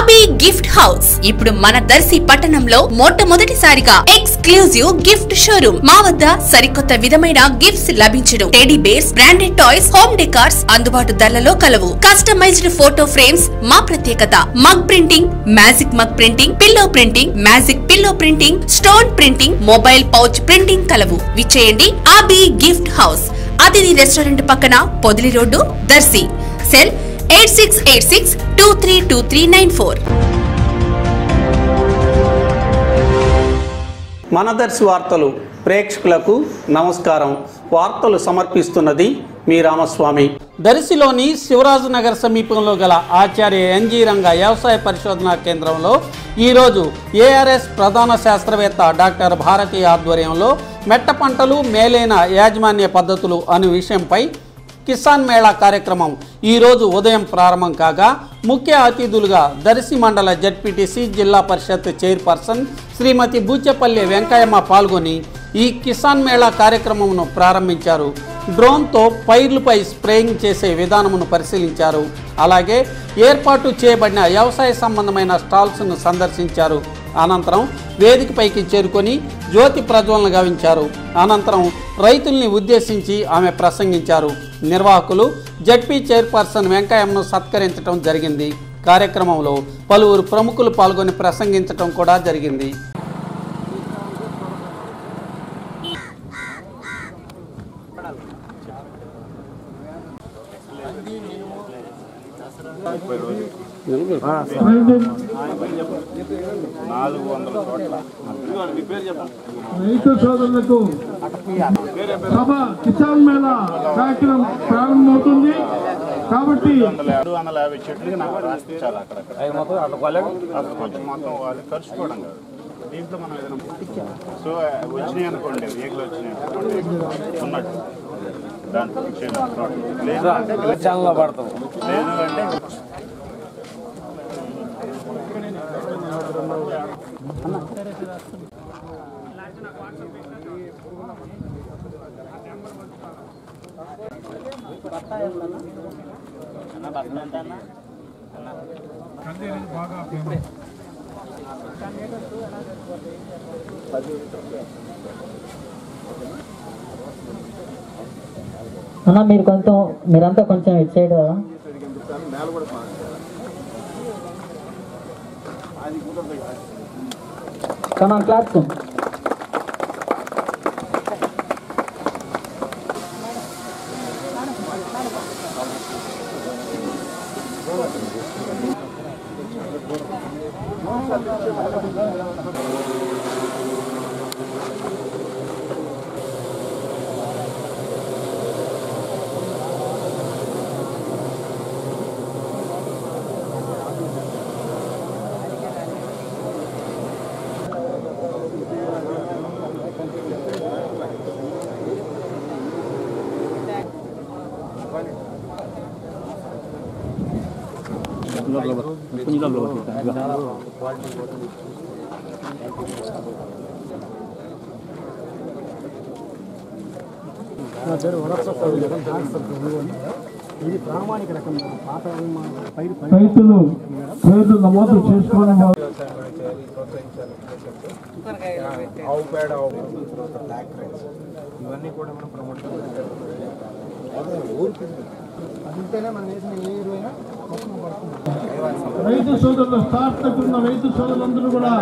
అబి gift house ఇప్పుడు మన దర్శి పట్టణంలో మొట్టమొదటిసారిగా ఎక్స్క్లూజివ్ గిఫ్ట్ షోరూమ్ మా వద్ద సరికొత్త విధమైన గిఫ్ట్స్ లభించును teddy bears branded toys home decors అందుబాటు ధరలలో కలవు కస్టమైజ్డ్ ఫోటో ఫ్రేమ్స్ మా ప్రత్యేకత mug printing magic mug printing pillow printing magic pillow printing stone printing mobile pouch printing కలవు విచ్చేయండి Abi gift house Athithi restaurant పక్కన Podili road Darsi cell eight six eight six two three two three nine four Manadarsi వార్తలు ప్రేక్షకులకు నమస్కారం వార్తలు సమర్పిస్తున్నది మీ రామస్వామి దర్శిలోని శివరాజు నగర్ సమీపంలో గల ఆచార్య ఎన్జీ రంగ వ్యవసాయ పరిశోధనా కేంద్రంలో ఈరోజు ఏఆర్ఎస్ ప్రధాన శాస్త్రవేత్త డాక్టర్ భారతి ఆధ్వర్యంలో మెట్ట పంటలు మేలైన యాజమాన్య పద్ధతులు అను విషయంపై కిసాన్ మేళా కార్యక్రమం ఈరోజు ఉదయం ప్రారంభం కాగా ముఖ్య అతిథులుగా దర్శి మండల జడ్పీటీసీ జిల్లా పరిషత్ చైర్పర్సన్ శ్రీమతి బూచెపల్లి వెంకయ్యమ్మ పాల్గొని ఈ కిసాన్ మేళా కార్యక్రమమును ప్రారంభించారు డ్రోన్తో పైర్లపై స్ప్రేయింగ్ చేసే విధానమును పరిశీలించారు అలాగే ఏర్పాటు చేయబడిన వ్యవసాయ సంబంధమైన స్టాల్స్ను సందర్శించారు అనంతరం వేదికపైకి చేరుకొని జ్యోతి ప్రజ్వలన గావించారు అనంతరం రైతుల్ని ఉద్దేశించి ఆమె ప్రసంగించారు నిర్వాహకులు జడ్పీ చైర్పర్సన్ వెంకయ్యమ్మను సత్కరించడం జరిగింది కార్యక్రమంలో పలువురు ప్రముఖులు పాల్గొని ప్రసంగించడం కూడా జరిగింది రైతు సోదరులకు సభ కిసాన్ మేళ కార్యక్రమం ప్రారంభమవుతుంది కాబట్టి రెండు వందల యాభై చెట్లకి నాకు రాస్తే చాలు అక్కడక్కడ అక్కడ కొంచెం మొత్తం వాళ్ళు ఖర్చు కూడా కాదు దీంట్లో మనం ఏదైనా సో వచ్చినాయి అనుకోండి ఏగులు వచ్చినాయి అనుకోండి ఉన్నట్టు దాంట్లో చేయడం. లేదు అంటే ఛానల్లో పడతాం లేదు అంటే అన్న మీరు కొంచెం మీరంతా కొంచెం ఇటు సైడ్ కదా కమాన్ క్లాస్ రైతులు పేర్లు నమోదు చేసుకోవడం వల్ల ఆవు పేడ ఆవు తర్వాత బ్లాక్ రైస్ ఇవన్నీ కూడా మనం ప్రమోట్ రైతు సోదరులు స్టార్ట్ ఉన్న రైతు సోదరులందరూ కూడా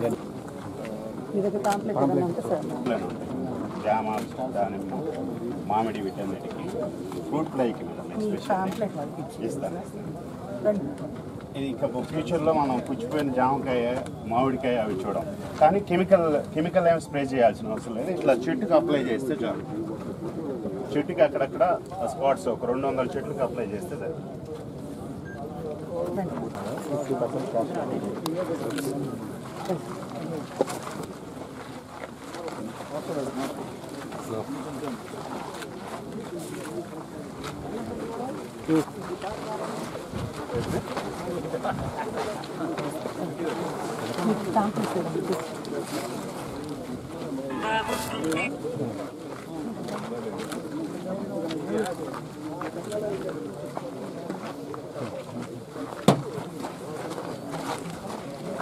జామ దానిమ్మ మామిడి వీటన్నిటికి ఫ్రూట్ ఫ్లైకి ఇస్తాను ఇది ఇంకా ఫ్యూచర్లో మనం పుచ్చిపోయిన జామకాయ మామిడికాయ అవి చూడం కానీ కెమికల్ కెమికల్ ఏమి స్ప్రే చేయాల్సిన అవసరం లేదు ఇట్లా చెట్టుకి అప్లై చేస్తే చాలు చెట్టుకి అక్కడక్కడ స్పాట్స్ ఒక రెండు వందల చెట్లకు అప్లై చేస్తే చాలు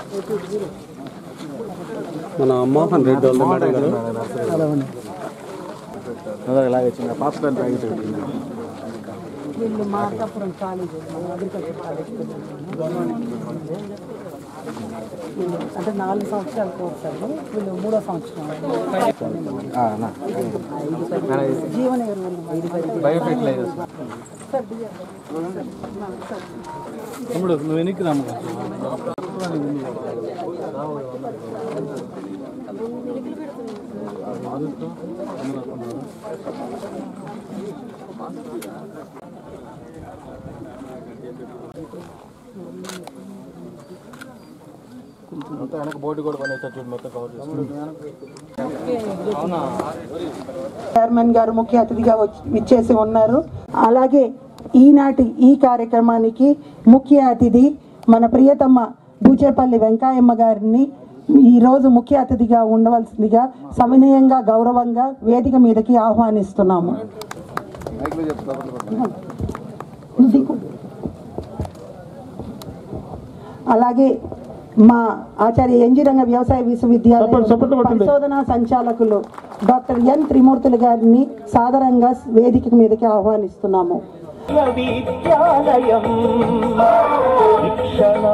మన మోహన్ రెడ్డి వాళ్ళ మేడం గారు ఇలాగే చిన్న పాప్కార్న్ ప్యాకెట్ పెట్టింది వీళ్ళు మార్కాపురం కాలేజ్ అగ్రికల్చర్ కాలేజ్ వీళ్ళు అంటే నాలుగు సంవత్సరాల కోర్స్ అండి వీళ్ళు మూడో సంవత్సరం జీవన ఎరువులు బయో ఫెర్టిలైజర్స్ తమ్ముడు నువ్వు వెనక్కి రామ్మ మొత్తం వెనక బోర్డు కూడా పని చూడు మొత్తం కవర్ చేసుకుంటాం అవునా చైర్మన్ గారు ముఖ్య అతిథిగా వచ్చి ఇచ్చేసి ఉన్నారు అలాగే ఈనాటి ఈ కార్యక్రమానికి ముఖ్య అతిథి మన ప్రియతమ్మ బూచేపల్లి వెంకాయమ్మ గారిని ఈరోజు ముఖ్య అతిథిగా ఉండవలసిందిగా సవినయంగా గౌరవంగా వేదిక మీదకి ఆహ్వానిస్తున్నాము దిక్కు. అలాగే మా ఆచార్య ఎన్జి రంగ వ్యవసాయ విశ్వవిద్యాలయం పరిశోధనా సంచాలకులు డాక్టర్ ఎన్ త్రిమూర్తులు గారిని సాదరంగా వేదిక మీదకి ఆహ్వానిస్తున్నాము విద్యాలయం శిక్షణ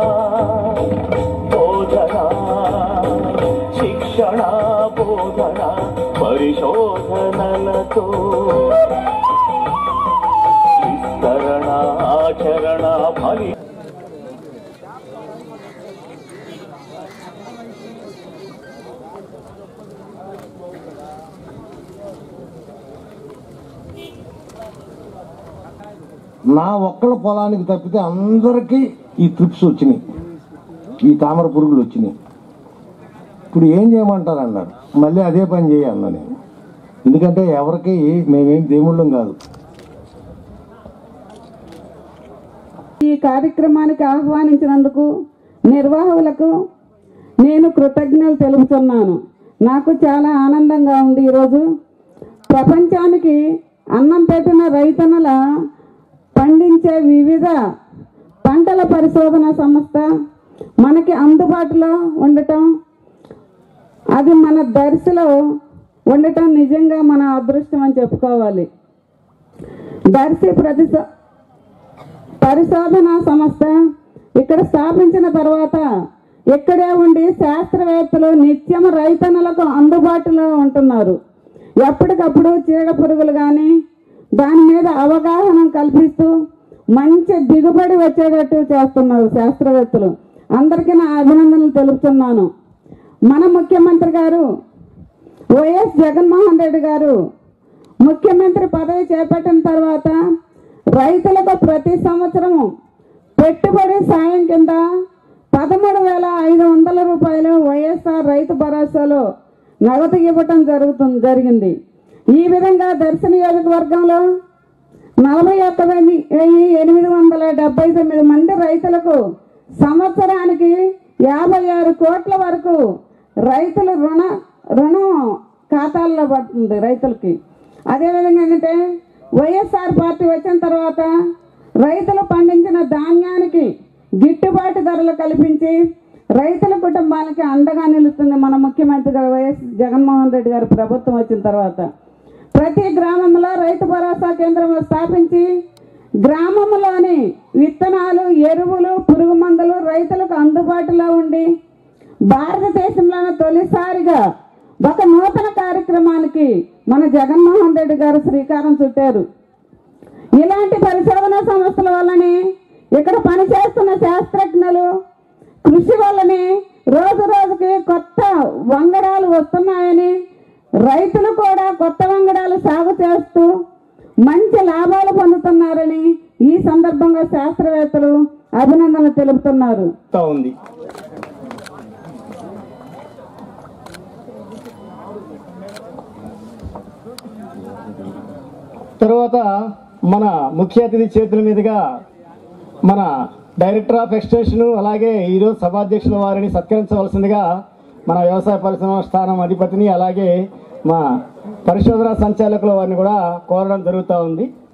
బోధన శిక్షణ బోధన పరిశోధనలతో విస్తరణ ఆచరణ ఫలి నా ఒక్కళ్ళ పొలానికి తప్పితే అందరికీ ఈ ట్రిప్స్ వచ్చినాయి ఈ తామర పురుగులు వచ్చినాయి ఇప్పుడు ఏం చేయమంటారు అన్నాడు మళ్ళీ అదే పని చేయి అన్నా నేను ఎందుకంటే ఎవరికి మేమేం దేవుళ్ళం కాదు ఈ కార్యక్రమానికి ఆహ్వానించినందుకు నిర్వాహకులకు నేను కృతజ్ఞతలు తెలుపుతున్నాను నాకు చాలా ఆనందంగా ఉంది ఈరోజు ప్రపంచానికి అన్నం పెట్టిన రైతన్నల పండించే వివిధ పంటల పరిశోధన సంస్థ మనకి అందుబాటులో ఉండటం అది మన దర్శిలో ఉండటం నిజంగా మన అదృష్టం అని చెప్పుకోవాలి దర్శి ప్రతి స- పరిశోధన సంస్థ ఇక్కడ స్థాపించిన తర్వాత ఇక్కడే ఉండి శాస్త్రవేత్తలు నిత్యం రైతన్నలకు అందుబాటులో ఉంటున్నారు ఎప్పటికప్పుడు చీడ పురుగులు కానీ దాని మీద అవగాహన కల్పిస్తూ మంచి దిగుబడి వచ్చేటట్టు చేస్తున్నారు శాస్త్రవేత్తలు అందరికీ నా అభినందనలు తెలుపుతున్నాను మన ముఖ్యమంత్రి గారు వైఎస్ జగన్మోహన్ రెడ్డి గారు ముఖ్యమంత్రి పదవి చేపట్టిన తర్వాత రైతులకు ప్రతి సంవత్సరం పెట్టుబడి సాయం కింద పదమూడు వేల ఐదు వందల రూపాయలు వైఎస్ఆర్ రైతు భరోసాలో నగదు ఇవ్వటం జరుగుతుంది జరిగింది ఈ విధంగా దర్శన నియోజకవర్గంలో నలభై ఒక్క వెయ్యి వెయ్యి ఎనిమిది వందల డెబ్బై తొమ్మిది మంది రైతులకు సంవత్సరానికి యాభై ఆరు కోట్ల వరకు రైతుల రుణ రుణం ఖాతాల్లో పడుతుంది రైతులకి అదేవిధంగా ఏంటంటే వైఎస్ఆర్ పార్టీ వచ్చిన తర్వాత రైతులు పండించిన ధాన్యానికి గిట్టుబాటు ధరలు కల్పించి రైతుల కుటుంబాలకి అండగా నిలుస్తుంది మన ముఖ్యమంత్రి గారు వైఎస్ జగన్మోహన్ రెడ్డి గారి ప్రభుత్వం వచ్చిన తర్వాత ప్రతి గ్రామంలో రైతు భరోసా కేంద్రం స్థాపించి గ్రామంలోని విత్తనాలు ఎరువులు పురుగు మందులు రైతులకు అందుబాటులో ఉండి భారతదేశంలోనే తొలిసారిగా ఒక నూతన కార్యక్రమానికి మన జగన్మోహన్ రెడ్డి గారు శ్రీకారం చుట్టారు ఇలాంటి పరిశోధన సంస్థల వల్లనే ఇక్కడ పనిచేస్తున్న శాస్త్రజ్ఞులు కృషి వల్లనే రోజు రోజుకి కొత్త వంగడాలు వస్తున్నాయని రైతులు కూడా కొత్త వంగడాలు సాగు చేస్తూ మంచి లాభాలు పొందుతున్నారని ఈ సందర్భంగా శాస్త్రవేత్తలు అభినందనలు తెలుపుతున్నారు చెప్తా ఉంది తర్వాత మన ముఖ్య అతిథి చేతుల మీదుగా మన డైరెక్టర్ ఆఫ్ ఎక్స్టెన్షన్ అలాగే ఈరోజు సభాధ్యక్షుల వారిని సత్కరించవలసిందిగా మన వ్యవసాయ పరిశ్రమ స్థానం అధిపతిని అలాగే మా పరిశోధన సంచాలకుల వారిని కూడా కోరడం జరుగుతూ ఉంది